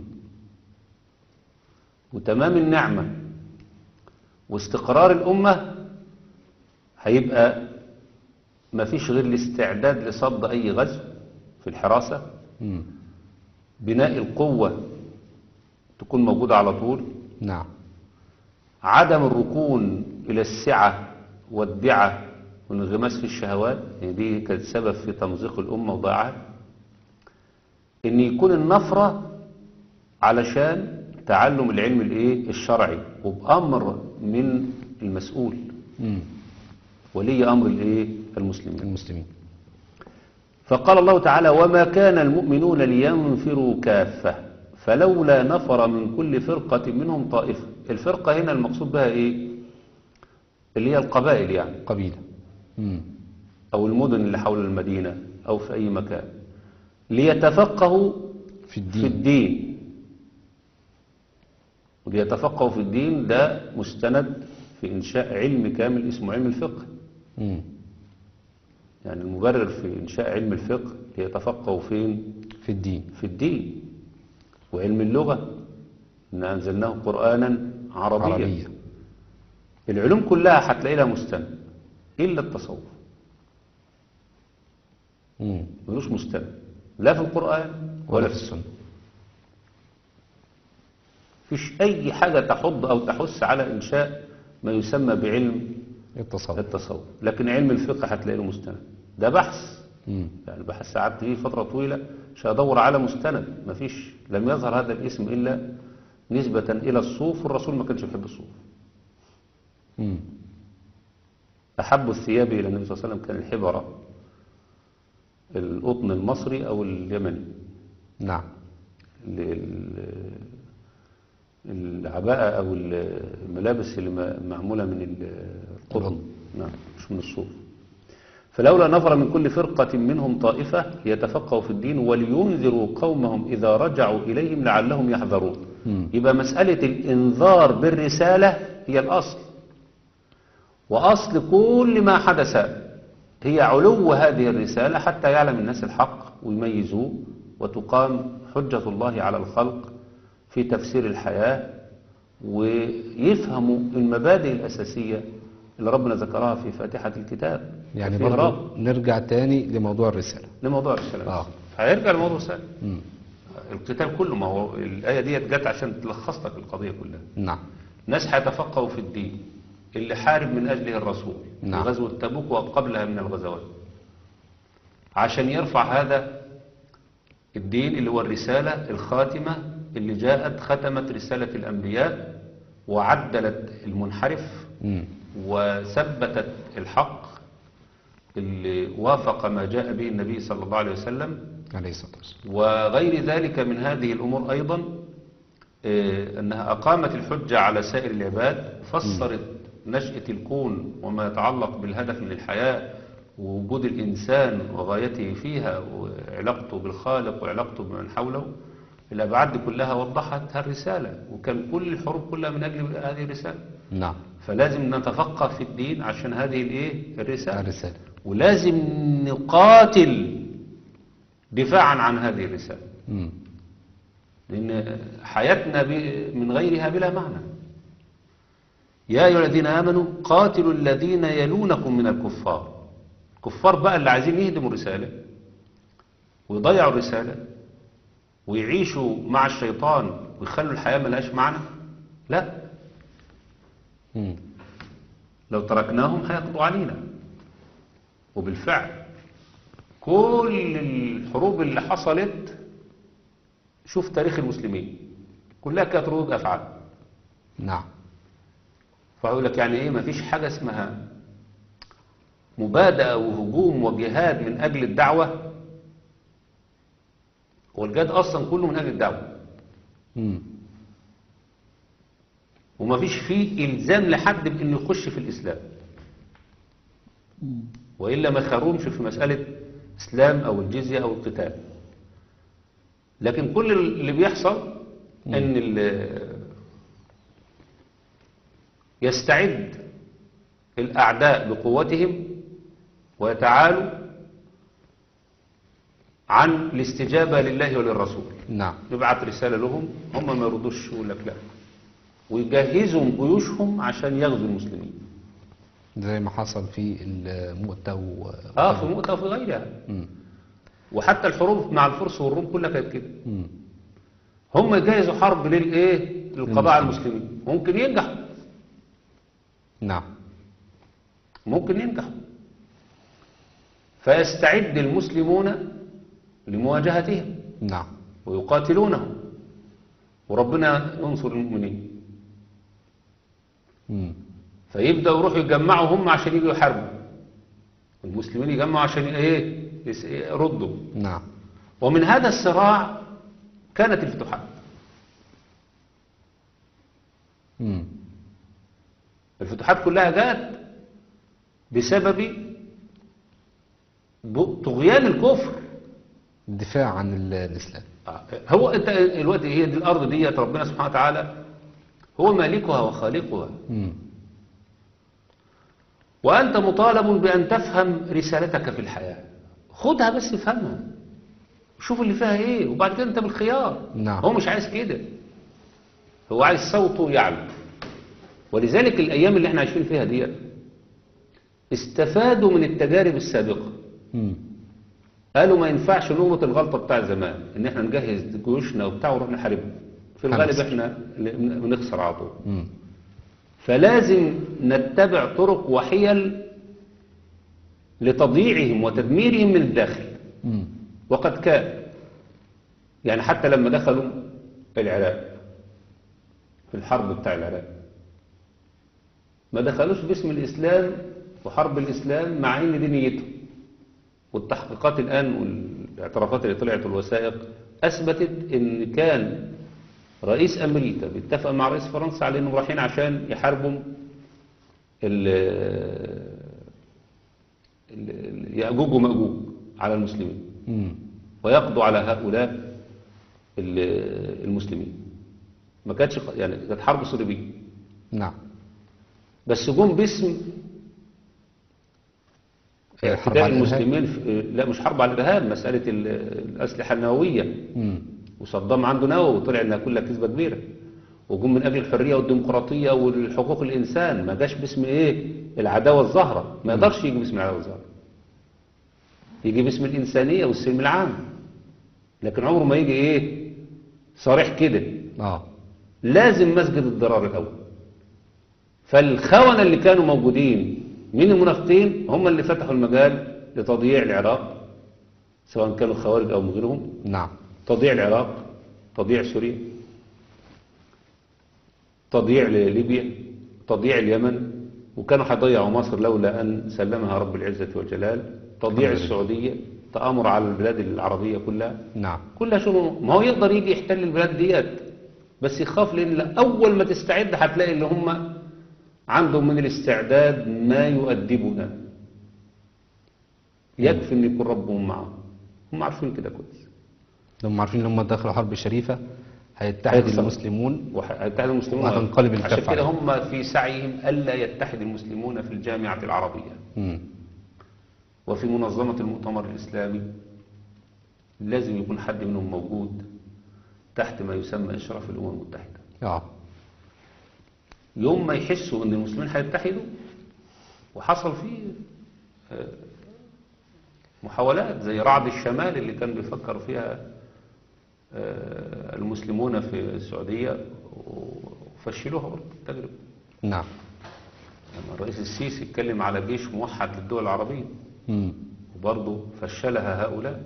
وتمام النعمة واستقرار الأمة هيبقى ما فيش غير الاستعداد لصد أي غزو في الحراسة مم. بناء القوة تكون موجودة على طول نعم عدم الركون إلى السعة والدعة والانغماس في الشهوات يعني دي كانت سبب في تمزيق الأمة وضياعها إن يكون النفرة علشان تعلم العلم الإيه الشرعي وبأمر من المسؤول مم. ولي أمر الإيه المسلمين المسلمين فقال الله تعالى وما كان المؤمنون لينفروا كافة فلولا نفر من كل فرقة منهم طائفة الفرقة هنا المقصود بها ايه اللي هي القبائل يعني قبيلة مم. او المدن اللي حول المدينة او في اي مكان ليتفقهوا في في الدين الدين وليتفقهوا في الدين ده مستند في إنشاء علم كامل اسمه علم الفقه مم. يعني المبرر في إنشاء علم الفقه ليتفقهوا فين في الدين في الدين وعلم اللغة إن أنزلناه قرآنا عربيا عربية العلوم كلها هتلاقي لها مستند إلا التصوف مم. ملوش مستند لا في القرآن ولا في السنة فيش أي حاجة تحض أو تحث على إنشاء ما يسمى بعلم التصوف التصوف لكن علم الفقه هتلاقي له مستند ده بحث مم. يعني بحث قعدت فيه فترة طويلة عشان أدور على مستند مفيش لم يظهر هذا الاسم إلا نسبة إلى الصوف والرسول ما كانش بيحب الصوف مم. أحب الثياب إلى النبي صلى الله عليه وسلم كان الحبرة القطن المصري أو اليمني نعم ال- ال- العباءة أو الملابس اللي م- معمولة من القطن القطن. نعم مش من الصوف فلولا نفر من كل فرقة منهم طائفة يتفقهوا في الدين ولينذروا قومهم إذا رجعوا إليهم لعلهم يحذرون مم. يبقى مسألة الإنذار بالرسالة هي الأصل وأصل كل ما حدث هي علو هذه الرسالة حتى يعلم الناس الحق ويميزوه وتقام حجة الله على الخلق في تفسير الحياة ويفهموا المبادئ الأساسية اللي ربنا ذكرها في فاتحة الكتاب يعني في إغراق برضو نرجع تاني لموضوع الرسالة لموضوع الرسالة آه. هيرجع لموضوع الرسالة مم. القتال كله ما هو الآية دي جت عشان تلخص لك القضية كلها نعم ناس هيتفقهوا في الدين اللي حارب من أجله الرسول نعم. في غزوة تبوك وقبلها من الغزوات عشان يرفع هذا الدين اللي هو الرسالة الخاتمة اللي جاءت ختمت رسالة الأنبياء وعدلت المنحرف مم. وثبتت الحق اللي وافق ما جاء به النبي صلى الله عليه وسلم عليه الصلاة والسلام وغير ذلك من هذه الأمور أيضا آه، أنها أقامت الحجة على سائر العباد فسرت نشأة الكون وما يتعلق بالهدف من الحياة ووجود الإنسان وغايته فيها وعلاقته بالخالق وعلاقته بمن حوله الأبعاد دي كلها وضحتها الرسالة وكان كل الحروب كلها من أجل هذه الرسالة نعم فلازم نتفقه في الدين عشان هذه الايه الرسالة الرسالة ولازم نقاتل دفاعا عن هذه الرسالة مم. لأن حياتنا ب- من غيرها بلا معنى يا أيها الذين آمنوا قاتلوا الذين يلونكم من الكفار الكفار بقى اللي عايزين يهدموا الرسالة ويضيعوا الرسالة ويعيشوا مع الشيطان ويخلوا الحياة ملهاش معنى لا مم. لو تركناهم هيقضوا علينا وبالفعل كل الحروب اللي حصلت شوف تاريخ المسلمين كلها كانت ردود أفعال نعم فأقول لك يعني إيه مفيش حاجة اسمها مبادئة وهجوم وجهاد من أجل الدعوة والجهاد أصلا كله من أجل الدعوة مم. ومفيش فيه إلزام لحد بأنه يخش في الإسلام وإلا ما خرومش في مسألة إسلام أو الجزية أو القتال لكن كل اللي بيحصل أن ال- يستعد الأعداء بقوتهم ويتعالوا عن الاستجابة لله وللرسول نعم يبعت رسالة لهم هم ما يردوش يقول لك لا ويجهزوا جيوشهم عشان يغزوا المسلمين زي ما حصل في المؤتة و... اه في مؤتة وفي غيرها مم. وحتى الحروب مع الفرس والروم كلها كانت كده مم. هم يجهزوا حرب للايه للقضاء على المسلمين ممكن ينجحوا نعم ممكن ينجحوا فيستعد المسلمون لمواجهتهم نعم ويقاتلونهم وربنا ينصر المؤمنين مم. فيبدأوا يروحوا يجمعوا هم عشان يجوا يحاربوا المسلمين يجمعوا عشان ايه يس- ردوا نعم ومن هذا الصراع كانت الفتوحات مم. الفتوحات كلها جاءت بسبب ب- طغيان الكفر الدفاع عن ال- الإسلام هو انت الوقت هي دي الارض دي ربنا سبحانه وتعالى هو مالكها وخالقها مم. وانت مطالب بان تفهم رسالتك في الحياة خدها بس افهمها شوف اللي فيها ايه وبعد كده انت بالخيار نعم. هو مش عايز كده هو عايز صوته يعلو ولذلك الايام اللي احنا عايشين فيها دي استفادوا من التجارب السابقه مم. قالوا ما ينفعش نغلط الغلطة بتاع زمان ان احنا نجهز جيوشنا وبتاع ونروح نحاربهم في الغالب حمس. احنا اللي بن- بنخسر على طول مم. فلازم نتبع طرق وحيل لتضييعهم وتدميرهم من الداخل مم. وقد كان يعني حتى لما دخلوا العراق في الحرب بتاع العراق ما دخلوش باسم الإسلام وحرب الإسلام مع إن دي نيتهم والتحقيقات الآن والاعترافات اللي طلعت والوثائق أثبتت إن كان رئيس أمريكا بيتفق مع رئيس فرنسا على إنهم رايحين عشان يحاربوا ال- ال- ال- يأجوج ومأجوج على المسلمين مم. ويقضوا على هؤلاء ال- المسلمين ما كانتش يعني كانت حرب صليبيه نعم بس جم باسم هي حرب اعتداء على الإرهاب؟ المسلمين في لا مش حرب على الارهاب مساله ال- الاسلحه النوويه مم. وصدام عنده نووي وطلع انها كلها كذبه كبيره وجم من اجل الحريه والديمقراطيه والحقوق الانسان ما جاش باسم ايه العداوه الظاهره ما يقدرش يجي باسم العداوه الظاهره يجي باسم الانسانيه والسلم العام لكن عمره ما يجي ايه صريح كده اه لازم مسجد الضرار الاول فالخونه اللي كانوا موجودين من المنافقين هم اللي فتحوا المجال لتضييع العراق سواء كانوا خوارج او من غيرهم نعم تضييع العراق تضييع سوريا تضييع ليبيا تضييع اليمن وكانوا هيضيعوا مصر لولا أن سلمها رب العزة والجلال تضييع الحمد لله. السعودية تآمر على البلاد العربية كلها نعم كلها شغل ما هو يقدر يجي يحتل البلاد ديت بس يخاف لأن أول ما تستعد هتلاقي اللي هم عندهم من الاستعداد ما يؤدبنا يكفي ان يكون ربهم معهم هم عارفين كده كويس هم عارفين ان هم دخلوا حرب شريفة هيتحد هيخسر. المسلمون وهيتحد المسلمون وهتنقلب الكفة عشان كده عليهم. هم في سعيهم ألا يتحد المسلمون في الجامعة العربية مم. وفي منظمة المؤتمر الإسلامي لازم يكون حد منهم موجود تحت ما يسمى إشراف الأمم المتحدة اه يوم ما يحسوا ان المسلمين هيتحدوا وحصل فيه آه، محاولات زي رعد الشمال اللي كان بيفكر فيها آه، المسلمون في السعودية وفشلوها برضه التجربة نعم لما الرئيس السيسي اتكلم على جيش موحد للدول العربية مم. وبرضه فشلها هؤلاء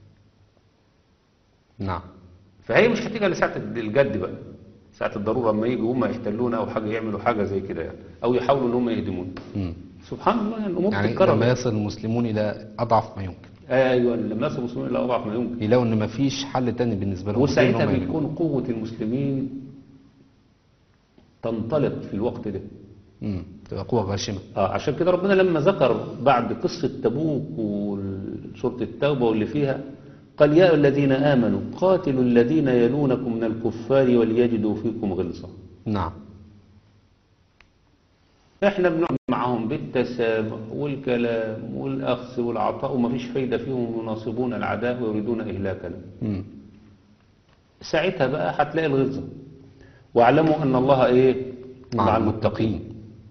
نعم فهي مش هتيجي لساعة الجد بقى ساعة الضرورة اما يجوا هم يحتلونا أو حاجة يعملوا حاجة زي كده يعني أو يحاولوا إن هم يهدمونا مم. سبحان الله يعني الأمور يعني بتتكرر لما يصل المسلمون الى اضعف ما يمكن ايوه لما يصل المسلمين الى اضعف ما يمكن يلاقوا ان مفيش حل تاني بالنسبة لهم غير إن وساعتها هم يهاجموا. بتكون قوه المسلمين تنطلق في الوقت ده مم. تبقى قوة غاشمة آه عشان كده ربنا لما ذكر بعد قصه تبوك وسوره التوبه واللي فيها قال يا الذين امنوا قاتلوا الذين يلونكم من الكفار وليجدوا فيكم غلظه نعم احنا بنقعد معاهم بالتسامح والكلام والاخذ والعطاء ومفيش فايده فيهم يناصبون العداء ويريدون اهلاكنا مم. ساعتها بقى هتلاقي الغلظة واعلموا ان الله ايه مع المتقين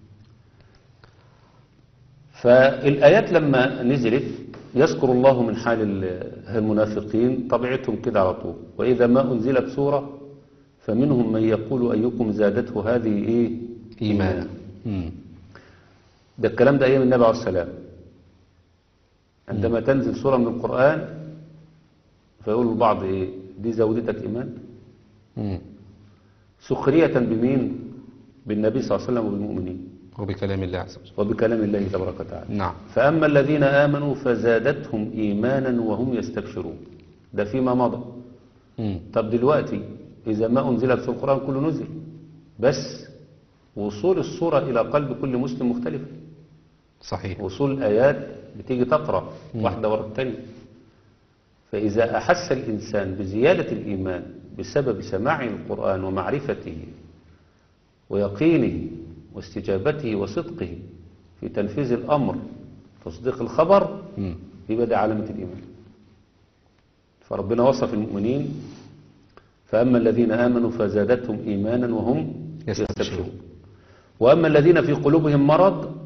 فالايات لما نزلت يذكر الله من حال ال- المنافقين طبيعتهم كده على طول واذا ما انزلت سوره فمنهم من يقول ايكم زادته هذه ايه ايمانا مم. ده الكلام ده ايام النبي عليه السلام عندما تنزل سوره من القران فيقول البعض ايه دي زودتك ايمان مم. سخرية بمين؟ بالنبي صلى الله عليه وسلم وبالمؤمنين وبكلام الله عز وجل وبكلام الله تبارك وتعالى نعم فأما الذين آمنوا فزادتهم إيمانا وهم يستبشرون ده فيما مضى مم. طب دلوقتي إذا ما أنزلت في القرآن كله نزل بس وصول الصورة إلى قلب كل مسلم مختلف صحيح وصول الآيات بتيجي تقرأ واحدة ورا الثانية فإذا أحس الإنسان بزيادة الإيمان بسبب سماع القرآن ومعرفته ويقينه واستجابته وصدقه في تنفيذ الأمر تصديق الخبر مم. يبقى ده علامة الإيمان فربنا وصف المؤمنين فأما الذين آمنوا فزادتهم إيمانا وهم يستبشرون. يستبشرون وأما الذين في قلوبهم مرض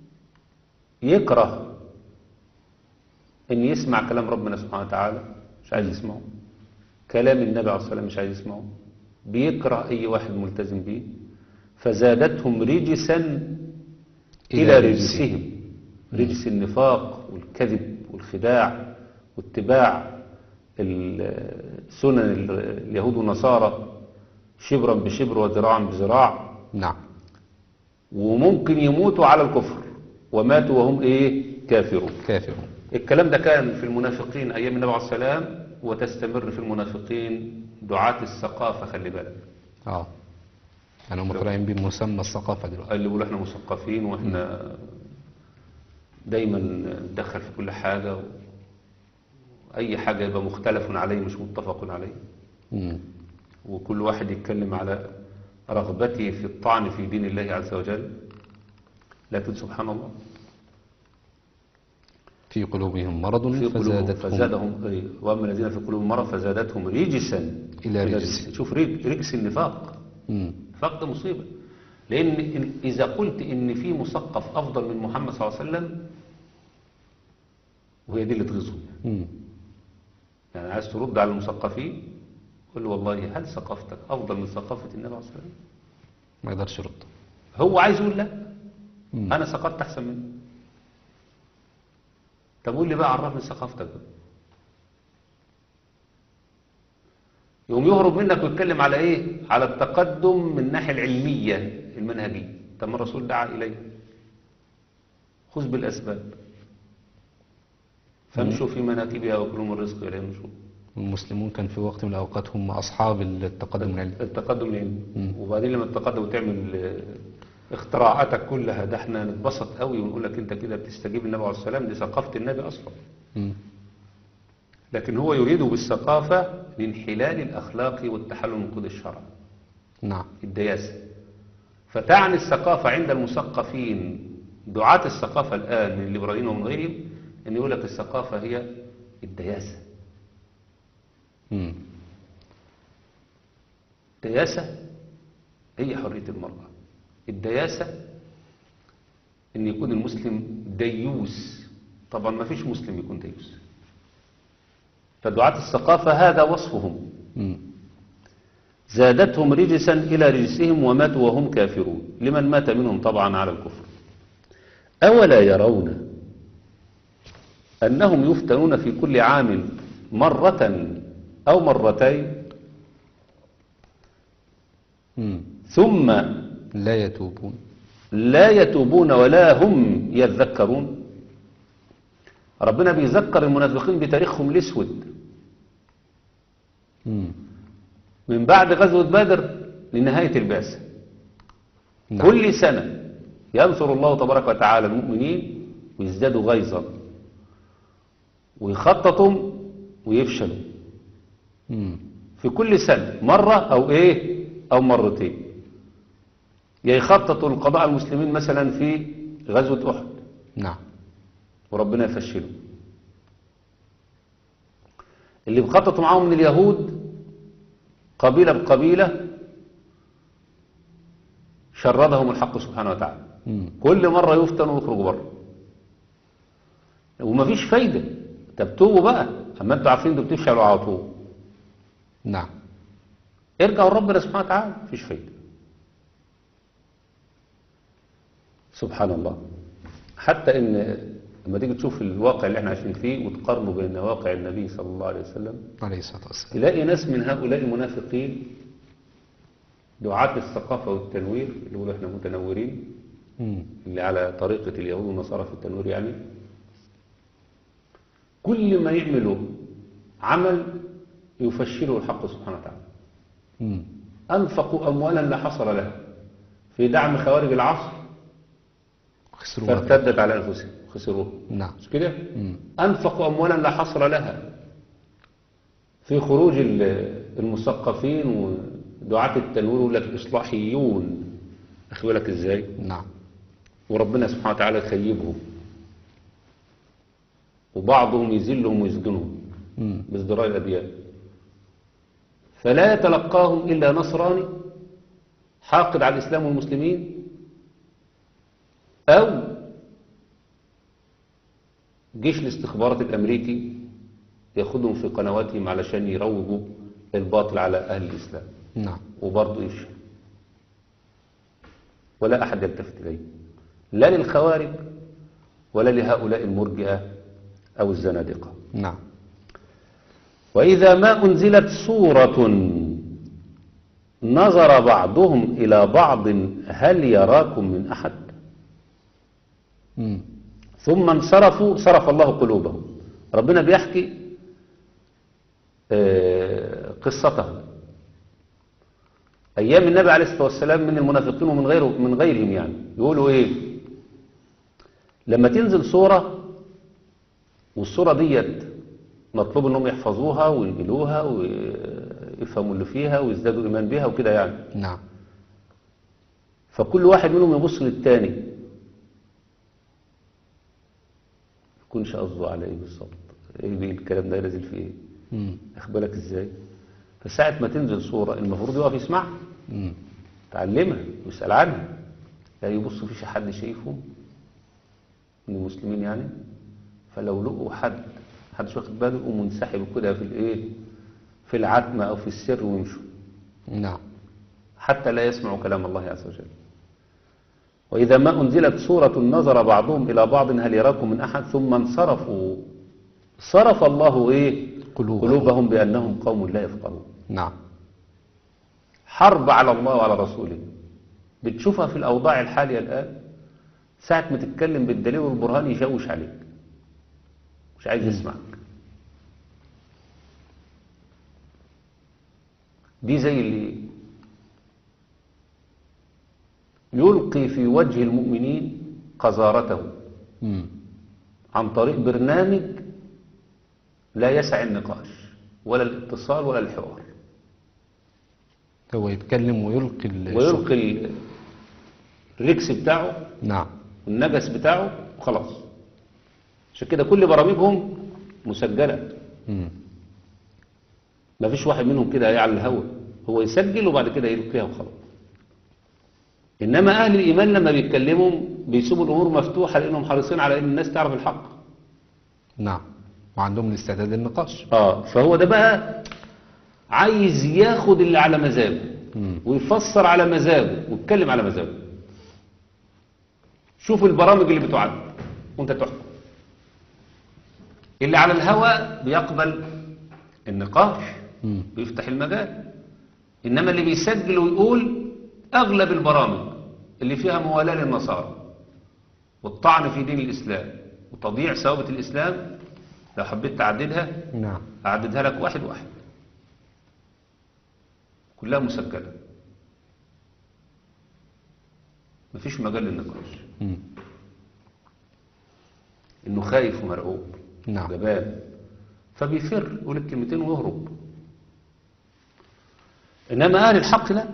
يكره أن يسمع كلام ربنا سبحانه وتعالى مش عايز يسمعه كلام النبي عليه الصلاة والسلام مش عايز يسمعه بيكره أي واحد ملتزم به فزادتهم رجسا إلى إلى رجسهم. رجسهم رجس النفاق والكذب والخداع واتباع ال- سنن ال- اليهود والنصارى شبرا بشبر وذراعا بذراع نعم وممكن يموتوا على الكفر وماتوا وهم ايه كافرون كافرون الكلام ده كان في المنافقين ايام النبي عليه السلام وتستمر في المنافقين دعاة الثقافة خلي بالك اه يعني هم طالعين بمسمى الثقافة دلوقتي اللي بيقولوا احنا مثقفين واحنا دايما ندخل في كل حاجة اي حاجة يبقى مختلف عليه مش متفق عليه مم. وكل واحد يتكلم على رغبته في الطعن في دين الله عز وجل لكن سبحان الله في قلوبهم مرض في قلوبهم فزادتهم فزادهم إيه، واما الذين في قلوبهم مرض فزادتهم رجسا إلى رجس. شوف رج- رجس النفاق مم. النفاق ده مصيبه لان إن- اذا قلت ان في مثقف افضل من محمد صلى الله عليه وسلم وهي دي اللي تغيظهم مم. يعني عايز ترد على المثقفين قل له والله هل ثقافتك افضل من ثقافه النبي عليه الصلاه والسلام ما يقدرش يرد هو عايز يقول لا مم. انا ثقافت احسن منه طب قول لي بقى عرفني ثقافتك بقى يقوم يهرب منك ويتكلم على ايه على التقدم من الناحيه العلميه المنهجيه طب ما الرسول دعا اليه خذ بالاسباب فامشوا في مناكبها وكلوا من رزق اليه النشور المسلمون كان في وقت من الأوقات هم أصحاب التقدم العلمي التقدم العلمي وبعدين لما تتقدم وتعمل آه، اختراعاتك كلها ده احنا نتبسط قوي ونقول لك انت كده بتستجيب للنبي عليه الصلاه والسلام دي ثقافه النبي اصلا مم. لكن هو يريد بالثقافه الانحلال الاخلاقي والتحلل من قيود الشرع نعم الدياسه فتعني الثقافه عند المثقفين دعاة الثقافه الان من الليبراليين ومن غيرهم ان يقول لك الثقافه هي الدياسه مم. الدياسة هي حرية المرأة الدياسة ان يكون المسلم ديوس طبعا ما فيش مسلم يكون ديوس فدعاة الثقافة هذا وصفهم مم. زادتهم رجسا إلى رجسهم وماتوا وهم كافرون لمن مات منهم طبعا على الكفر أولا يرون أنهم يفتنون في كل عام مرة أو مرتين مم. ثم لا يتوبون لا يتوبون ولا هم يذكرون ربنا بيذكر المنافقين بتاريخهم الاسود مم. من بعد غزوة بدر لنهاية البعثة نعم. كل سنة ينصر الله تبارك وتعالى المؤمنين ويزدادوا غيظا ويخططوا ويفشلوا مم. في كل سنة مرة أو إيه أو مرتين يا يخططوا القضاء على المسلمين مثلا في غزوة أحد نعم وربنا يفشله اللي بخططوا معاهم من اليهود قبيلة بقبيلة شردهم الحق سبحانه وتعالى مم. كل مرة يفتنوا ويخرجوا بره ومفيش فايدة طب توبوا بقى اما انتوا عارفين انتوا بتفشلوا على طول نعم ارجعوا لربنا سبحانه وتعالى مفيش فايدة سبحان الله حتى ان لما تيجي تشوف الواقع اللي احنا عايشين فيه وتقارنه بين واقع النبي صلى الله عليه وسلم عليه الصلاة والسلام تلاقي ناس من هؤلاء المنافقين دعاة الثقافة والتنوير اللي يقولوا احنا متنورين مم. اللي على طريقة اليهود والنصارى في التنوير يعني كل ما يعملوا عمل يفشله الحق سبحانه وتعالى مم. أنفقوا أموالا لا حصر لها في دعم خوارج العصر خسروا فارتدت على أنفسهم خسروه نعم مش كده مم. أنفقوا أموالا لا حصر لها في خروج ال- المثقفين ودعاة التنوير يقول لك الإصلاحيون أخي بالك إزاي نعم وربنا سبحانه وتعالى يخيبهم وبعضهم يذلهم ويسجنهم مم. بازدراء الأديان فلا يتلقاهم إلا نصراني حاقد على الإسلام والمسلمين أو جيش الاستخبارات الأمريكي ياخدهم في قنواتهم علشان يروجوا الباطل على أهل الإسلام نعم وبرضه يفشل ولا أحد يلتفت إليه لا للخوارج ولا لهؤلاء المرجئة أو الزنادقة نعم وإذا ما أنزلت سورة نظر بعضهم إلى بعض هل يراكم من أحد مم. ثم انصرفوا صرف الله قلوبهم ربنا بيحكي آه، قصته أيام النبي عليه الصلاة والسلام من المنافقين ومن غيره من غيرهم يعني يقولوا إيه لما تنزل صورة والصورة ديت مطلوب انهم يحفظوها وينقلوها ويفهموا اللي فيها ويزدادوا ايمان بها وكده يعني نعم فكل واحد منهم يبص للتاني يكونش قصده على ايه بالظبط ايه بيه الكلام ده نازل في ايه مم. اخد بالك ازاي فساعة ما تنزل صورة المفروض يقف يسمعها مم. تعلمها ويسأل عنها لا يبص فيش حد شايفهم من المسلمين يعني فلو لقوا حد محدش واخد باله يقوموا منسحبوا كده في الايه في العتمة او في السر ويمشوا نعم حتى لا يسمعوا كلام الله عز وجل وإذا ما أنزلت سورة نظر بعضهم إلى بعض هل يراكم من أحد ثم انصرفوا صرف الله إيه قلوبهم. قلوبهم بأنهم قوم لا يفقهون نعم حرب على الله وعلى رسوله بتشوفها في الأوضاع الحالية الآن ساعة ما تتكلم بالدليل والبرهان يشوش عليك مش عايز يسمعك دي زي اللي يلقي في وجه المؤمنين قذارته مم. عن طريق برنامج لا يسع النقاش ولا الاتصال ولا الحوار هو يتكلم ويلقي ال- ويلقي ال- الركس بتاعه نعم والنجس بتاعه وخلاص عشان كده كل برامجهم مسجلة مم. ما فيش واحد منهم كده على الهوا هو يسجل وبعد كده يلقيها وخلاص إنما أهل الإيمان لما بيتكلموا بيسيبوا الأمور مفتوحة لأنهم حريصين على أن الناس تعرف الحق نعم وعندهم الاستعداد للنقاش آه فهو ده بقى عايز ياخد اللي على مزاجه مم. ويفسر على مزاجه ويتكلم على مزاجه شوف البرامج اللي بتعد وانت تحكم اللي على الهوى بيقبل النقاش مم. بيفتح المجال إنما اللي بيسجل ويقول أغلب البرامج اللي فيها موالاة للنصارى والطعن في دين الإسلام وتضييع ثوابت الإسلام لو حبيت تعددها نعم أعددها لك واحد واحد كلها مسجلة مفيش مجال للنقاش مم. إنه خايف ومرعوب نعم. جبان فبيفر يقول الكلمتين ويهرب إنما أهل الحق لا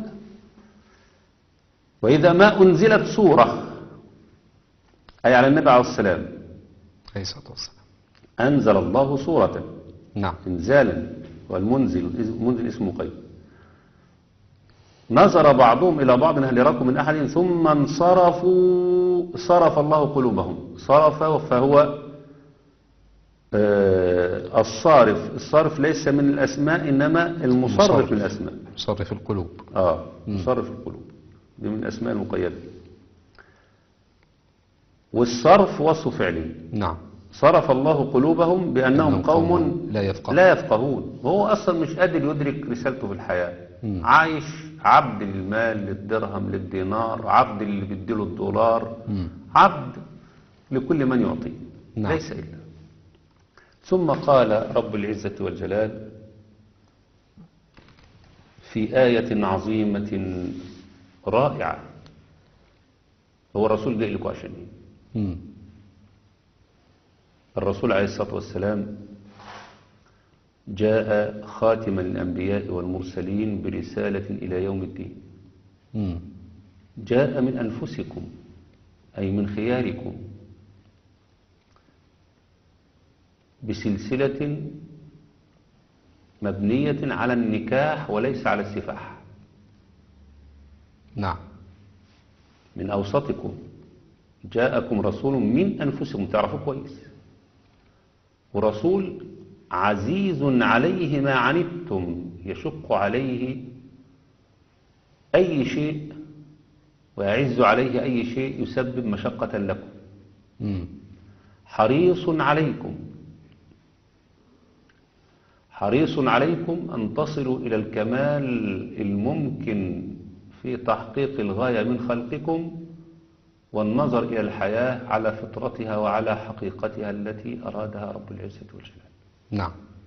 وإذا ما أنزلت سورة أي على النبي عليه السلام عليه الصلاة والسلام أنزل الله سورة نعم إنزالا والمنزل المنزل اسمه قيد نظر بعضهم إلى بعض هل يراكم من أحد ثم انصرفوا صرف الله قلوبهم صرف فهو آه، الصارف الصارف ليس من الأسماء إنما المصرف المصرف. من الأسماء صرف القلوب آه مصرف القلوب دي من الأسماء المقيدة والصرف وصف فعلي نعم صرف الله قلوبهم بأنهم أنهم قوم قوم لا يفقهون. لا يفقهون وهو أصلا مش قادر يدرك رسالته في الحياة عايش عبد للمال للدرهم للدينار عبد اللي بيديله الدولار عبد لكل من يعطيه نعم. ليس إلا ثم قال رب العزة والجلال في آية عظيمة رائعة هو الرسول جاي لكم عشان ايه مم. الرسول عليه الصلاة والسلام جاء خاتما الأنبياء والمرسلين برسالة إلى يوم الدين مم. جاء من أنفسكم أي من خياركم بسلسلة مبنية على النكاح وليس على السفاح نعم من أوسطكم جاءكم رسول من أنفسكم تعرفوا كويس ورسول عزيز عليه ما عنتم يشق عليه أي شيء ويعز عليه أي شيء يسبب مشقة لكم مم. حريص عليكم حريص عليكم أن تصلوا إلى الكمال الممكن في تحقيق الغاية من خلقكم والنظر إلى الحياة على فطرتها وعلى حقيقتها التي أرادها رب العزة والجلال نعم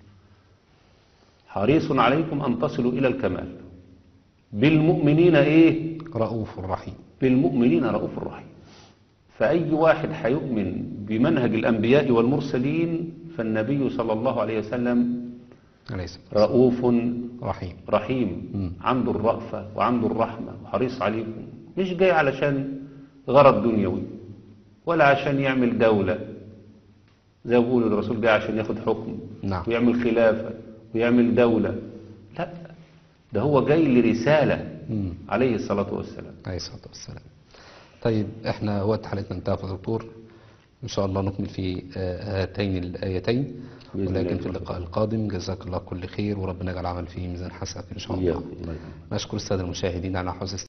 حريص عليكم أن تصلوا إلى الكمال بالمؤمنين إيه؟ رؤوف رحيم بالمؤمنين رؤوف رحيم فأي واحد هيؤمن بمنهج الأنبياء والمرسلين فالنبي صلى الله عليه وسلم عليه الصلاة والسلام. رؤوف رحيم رحيم عنده الرأفة وعنده الرحمة وحريص عليكم مش جاي علشان غرض دنيوي ولا عشان يعمل دولة زي ما بيقولوا الرسول جاي عشان ياخد حكم نعم. ويعمل خلافة ويعمل دولة لا ده هو جاي لرسالة عليه الصلاة والسلام عليه الصلاة والسلام طيب احنا وقت حلقتنا انتهى يا دكتور ان شاء الله نكمل في آه، هاتين الايتين بإذن ولكن الله في اللقاء القادم جزاك الله كل خير وربنا يجعل العمل فيه ميزان حسنات ان شاء الله إياكم. الله يبارك. نشكر الساده المشاهدين على حسن